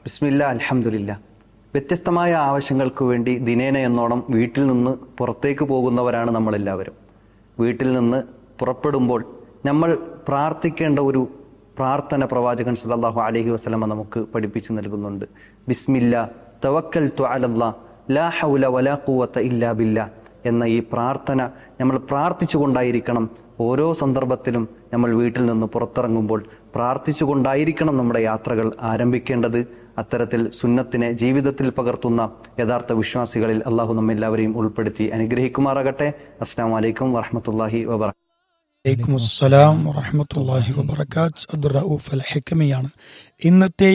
ബിസ്മില്ല അൽഹംദുലില്ല വ്യത്യസ്തമായ ആവശ്യങ്ങൾക്ക് വേണ്ടി ദിനേന എന്നോണം വീട്ടിൽ നിന്ന് പുറത്തേക്ക് പോകുന്നവരാണ് നമ്മളെല്ലാവരും വീട്ടിൽ നിന്ന് പുറപ്പെടുമ്പോൾ നമ്മൾ പ്രാർത്ഥിക്കേണ്ട ഒരു പ്രാർത്ഥന പ്രവാചകൻ സല്ലല്ലാഹു അലൈഹി വസല്ലമ നമുക്ക് പഠിപ്പിച്ചു നൽകുന്നുണ്ട് ബിസ്മില്ല തവക്കൽ അലല്ലാ ലാ ഹൗല വലാ ഖുവത ഇല്ലാ ബില്ലാ എന്ന ഈ പ്രാർത്ഥന നമ്മൾ പ്രാർത്ഥിച്ചുകൊണ്ടായിരിക്കണം ഓരോ സന്ദർഭത്തിലും നമ്മൾ വീട്ടിൽ നിന്ന് പുറത്തിറങ്ങുമ്പോൾ പ്രാർത്ഥിച്ചുകൊണ്ടായിരിക്കണം നമ്മുടെ യാത്രകൾ ആരംഭിക്കേണ്ടത് അത്തരത്തിൽ സുന്നത്തിനെ ജീവിതത്തിൽ പകർത്തുന്ന യഥാർത്ഥ വിശ്വാസികളിൽ അള്ളാഹു നമ്മെല്ലാവരെയും ഉൾപ്പെടുത്തി അനുഗ്രഹിക്കുമാറാകട്ടെ അസ്സാം വലൈക്കും വറഹമത്തല്ലാഹി വബർ വലൈക്കും അസ്സലാം വറഹമത്തല്ലാഹി വബർക്കാത്ത് അബ്ദുർ റഊഫ് അൽ ഹെക്കമിയാണ് ഇന്നത്തെ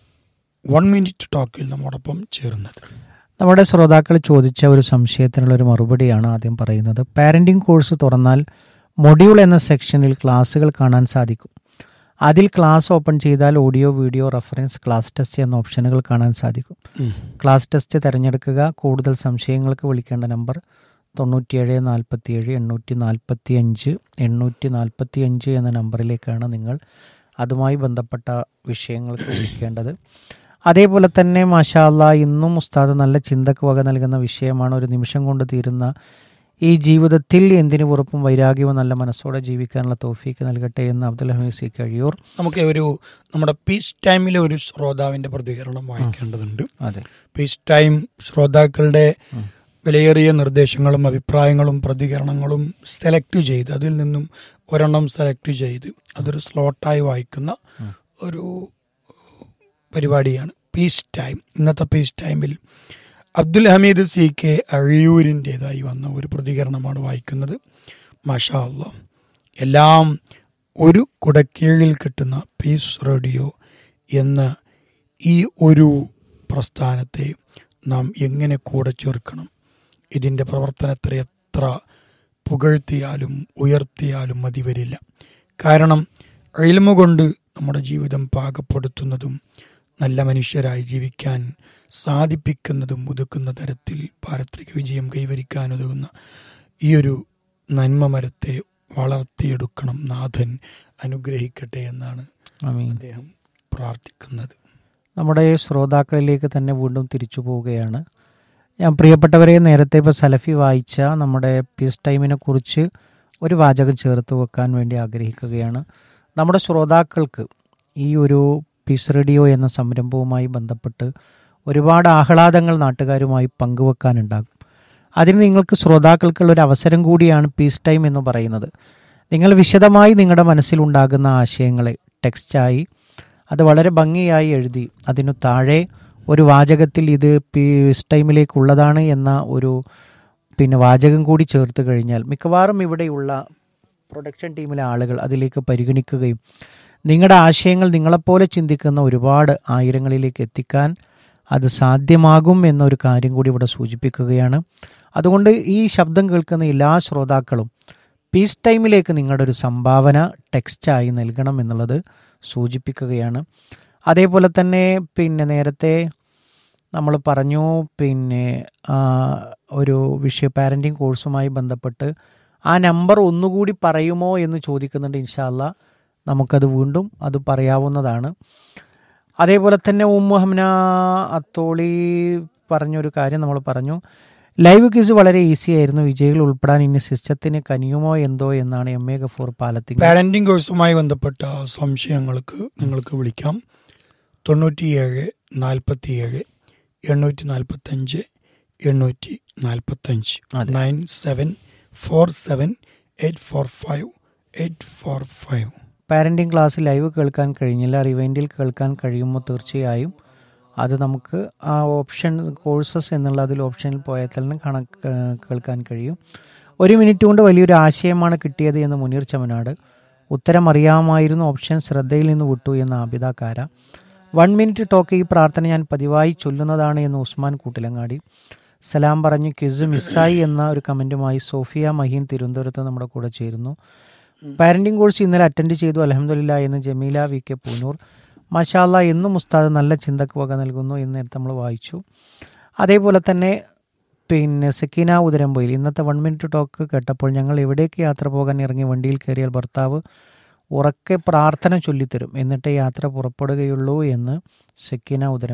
വൺ മിനിറ്റ് ടോക്കിൽ നമ്മോടൊപ്പം ചേരുന്നത് നമ്മുടെ ശ്രോതാക്കൾ ചോദിച്ച ഒരു സംശയത്തിനുള്ള ഒരു മറുപടിയാണ് ആദ്യം പറയുന്നത് പാരന്റിംഗ് കോഴ്സ് തുറന്നാൽ മൊഡ്യൂൾ എന്ന സെക്ഷനിൽ ക്ലാസ്സുകൾ കാണാൻ സാധിക്കും അതിൽ ക്ലാസ് ഓപ്പൺ ചെയ്താൽ audio video reference class test എന്ന ഓപ്ഷനുകൾ കാണാൻ സാധിക്കും ക്ലാസ് ടെസ്റ്റ് തിരഞ്ഞെടുക്കുക കൂടുതൽ സംശയങ്ങൾക്ക് വിളിക്കേണ്ട നമ്പർ തൊണ്ണൂറ്റിയേഴ് നാൽപ്പത്തിയേഴ് എണ്ണൂറ്റി നാൽപ്പത്തി അഞ്ച് എണ്ണൂറ്റി നാൽപ്പത്തി അഞ്ച് എന്ന നമ്പറിലേക്കാണ് നിങ്ങൾ അതുമായി ബന്ധപ്പെട്ട വിഷയങ്ങൾക്ക് വിളിക്കേണ്ടത് അതേപോലെ തന്നെ മാഷാ അല്ലാ ഇന്നും ഉസ്താദ് നല്ല ചിന്തക്ക് വക നൽകുന്ന വിഷയമാണ് ഒരു നിമിഷം കൊണ്ട് തീരുന്ന ഈ ജീവിതത്തിൽ എന്തിനു പുറപ്പും വൈരാഗ്യവും നല്ല മനസ്സോടെ ജീവിക്കാനുള്ള തോഫീക്ക് നൽകട്ടെ എന്ന് അബ്ദുൽ ഹമീദ് സി കഴിയൂർ നമുക്ക് ഒരു നമ്മുടെ പീസ് ടൈമിലെ ഒരു ശ്രോതാവിന്റെ പ്രതികരണം വായിക്കേണ്ടതുണ്ട് അതെ പീസ് ടൈം ശ്രോതാക്കളുടെ വിലയേറിയ നിർദ്ദേശങ്ങളും അഭിപ്രായങ്ങളും പ്രതികരണങ്ങളും സെലക്ട് ചെയ്ത് അതിൽ നിന്നും ഒരെണ്ണം സെലക്ട് ചെയ്ത് അതൊരു സ്ലോട്ടായി വായിക്കുന്ന ഒരു പരിപാടിയാണ് പീസ് ടൈം ഇന്നത്തെ പീസ് ടൈമിൽ അബ്ദുൽ ഹമീദ് സി കെ അഴിയൂരിൻ്റെതായി വന്ന ഒരു പ്രതികരണമാണ് വായിക്കുന്നത് മാഷാ അല്ലാ എല്ലാം ഒരു കുടക്കീഴിൽ കിട്ടുന്ന പീസ് റേഡിയോ എന്ന ഈ ഒരു പ്രസ്ഥാനത്തെ നാം എങ്ങനെ കൂടെ ചേർക്കണം ഇതിൻ്റെ പ്രവർത്തനത്തെ എത്ര പുകഴ്ത്തിയാലും ഉയർത്തിയാലും മതി വരില്ല കാരണം എളിമ കൊണ്ട് നമ്മുടെ ജീവിതം പാകപ്പെടുത്തുന്നതും നല്ല മനുഷ്യരായി ജീവിക്കാൻ സാധിപ്പിക്കുന്നതും ഒതുക്കുന്ന തരത്തിൽ പാരത്രിക വിജയം കൈവരിക്കാൻ ഉതകുന്ന ഈ ഒരു നന്മ മരത്തെ വളർത്തിയെടുക്കണം നാഥൻ അനുഗ്രഹിക്കട്ടെ എന്നാണ് ആമീൻ അദ്ദേഹം പ്രാർത്ഥിക്കുന്നത് നമ്മുടെ ശ്രോതാക്കളിലേക്ക് തന്നെ വീണ്ടും തിരിച്ചു പോവുകയാണ് ഞാൻ പ്രിയപ്പെട്ടവരെ നേരത്തെ ഇപ്പോൾ സലഫി വായിച്ച നമ്മുടെ പീസ് ടൈമിനെ കുറിച്ച് ഒരു വാചകം ചേർത്ത് വെക്കാൻ വേണ്ടി ആഗ്രഹിക്കുകയാണ് നമ്മുടെ ശ്രോതാക്കൾക്ക് ഈ ഒരു പീസ് റേഡിയോ എന്ന സംരംഭവുമായി ബന്ധപ്പെട്ട് ഒരുപാട് ആഹ്ലാദങ്ങൾ നാട്ടുകാരുമായി പങ്കുവെക്കാനുണ്ടാകും അതിന് നിങ്ങൾക്ക് ശ്രോതാക്കൾക്കുള്ള ഒരു അവസരം കൂടിയാണ് പീസ് ടൈം എന്ന് പറയുന്നത് നിങ്ങൾ വിശദമായി നിങ്ങളുടെ മനസ്സിലുണ്ടാകുന്ന ആശയങ്ങളെ ടെക്സ്റ്റായി അത് വളരെ ഭംഗിയായി എഴുതി അതിനു താഴെ ഒരു വാചകത്തിൽ ഇത് പീസ് ടൈമിലേക്കുള്ളതാണ് എന്ന ഒരു പിന്നെ വാചകം കൂടി ചേർത്ത് കഴിഞ്ഞാൽ മിക്കവാറും ഇവിടെയുള്ള പ്രൊഡക്ഷൻ ടീമിലെ ആളുകൾ അതിലേക്ക് പരിഗണിക്കുകയും നിങ്ങളുടെ ആശയങ്ങൾ നിങ്ങളെപ്പോലെ ചിന്തിക്കുന്ന ഒരുപാട് ആയിരങ്ങളിലേക്ക് എത്തിക്കാൻ അത് സാധ്യമാകും എന്നൊരു കാര്യം കൂടി ഇവിടെ സൂചിപ്പിക്കുകയാണ് അതുകൊണ്ട് ഈ ശബ്ദം കേൾക്കുന്ന എല്ലാ ശ്രോതാക്കളും പീസ് ടൈമിലേക്ക് നിങ്ങളുടെ ഒരു സംഭാവന ടെക്സ്റ്റായി നൽകണം എന്നുള്ളത് സൂചിപ്പിക്കുകയാണ് അതേപോലെ തന്നെ പിന്നെ നേരത്തെ നമ്മൾ പറഞ്ഞു പിന്നെ ആ, ഒരു വിഷയ പാരൻറ്റിങ് കോഴ്സുമായി ബന്ധപ്പെട്ട് ആ നമ്പർ ഒന്നുകൂടി പറയുമോ എന്ന് ചോദിക്കുന്നുണ്ട് ഇൻഷാല്ല നമുക്കത് വീണ്ടും അത് പറയാവുന്നതാണ് അതേപോലെ തന്നെ ഉമ്മുഹംന അത്തോളി പറഞ്ഞൊരു കാര്യം നമ്മൾ പറഞ്ഞു ലൈവ് ക്വിസ് വളരെ ഈസി ആയിരുന്നു വിജയികൾ ഉൾപ്പെടാൻ ഇനി സിസ്റ്റത്തിന് കനിയുമോ എന്തോ എന്നാണ് എം എ ഗഫൂർ പാലത്തിങ് പാരന്റിംഗ് കോഴ്സുമായി ബന്ധപ്പെട്ട സംശയങ്ങൾക്ക് നിങ്ങൾക്ക് വിളിക്കാം തൊണ്ണൂറ്റിയേഴ് നാൽപ്പത്തിയേഴ് എണ്ണൂറ്റി നാൽപ്പത്തഞ്ച് എണ്ണൂറ്റി നാൽപ്പത്തഞ്ച് അതെ. Nine seven four seven eight four five eight four five parenting class live കേൾക്കാൻ കഴിഞ്ഞില്ല റിവൈൻഡിൽ കേൾക്കാൻ കഴിയുമ്പോൾ തീർച്ചയായും അത് നമുക്ക് ആ ഓപ്ഷൻ കോഴ്സസ് എന്നുള്ള അതിൽ ഓപ്ഷനിൽ പോയാൽ തന്നെ കണക്ക് കേൾക്കാൻ കഴിയും ഒരു മിനിറ്റ് കൊണ്ട് വലിയൊരു ആശയമാണ് കിട്ടിയത് എന്ന് മുനീർ ചമനാട് ഉത്തരം അറിയാമായിരുന്നു ഓപ്ഷൻ ശ്രദ്ധയിൽ നിന്ന് വിട്ടു എന്ന് ആബിദാക്കാര വൺ മിനിറ്റ് ടോക്ക് ഈ പ്രാർത്ഥന ഞാൻ പതിവായി ചൊല്ലുന്നതാണ് എന്ന് ഉസ്മാൻ കൂട്ടിലങ്ങാടി സലാം പറഞ്ഞു ക്വിസ് മിസ്സായി എന്ന ഒരു കമൻറ്റുമായി സോഫിയ മഹീൻ തിരുവനന്തപുരത്ത് നമ്മുടെ കൂടെ ചേരുന്നു പാരന്റിംഗ് കോഴ്സ് ഇന്നലെ അറ്റൻഡ് ചെയ്തു അലഹമില്ല എന്ന് ജമീല വി കെ പൂനൂർ മാഷാല്ല എന്നും ഉസ്താദ് നല്ല ചിന്തക്ക് വക നൽകുന്നു എന്ന് നേരത്തെ നമ്മൾ വായിച്ചു അതേപോലെ തന്നെ പിന്നെ സെക്കീന ഉദരംപോയിൽ ഇന്നത്തെ വൺ മിനിറ്റ് ടോക്ക് കേട്ടപ്പോൾ ഞങ്ങൾ എവിടേക്ക് യാത്ര പോകാൻ ഇറങ്ങി വണ്ടിയിൽ കയറിയാൽ ഭർത്താവ് ഉറക്കെ പ്രാർത്ഥന ചൊല്ലിത്തരും എന്നിട്ടേ യാത്ര പുറപ്പെടുകയുള്ളൂ എന്ന് സെക്കീന ഉദരം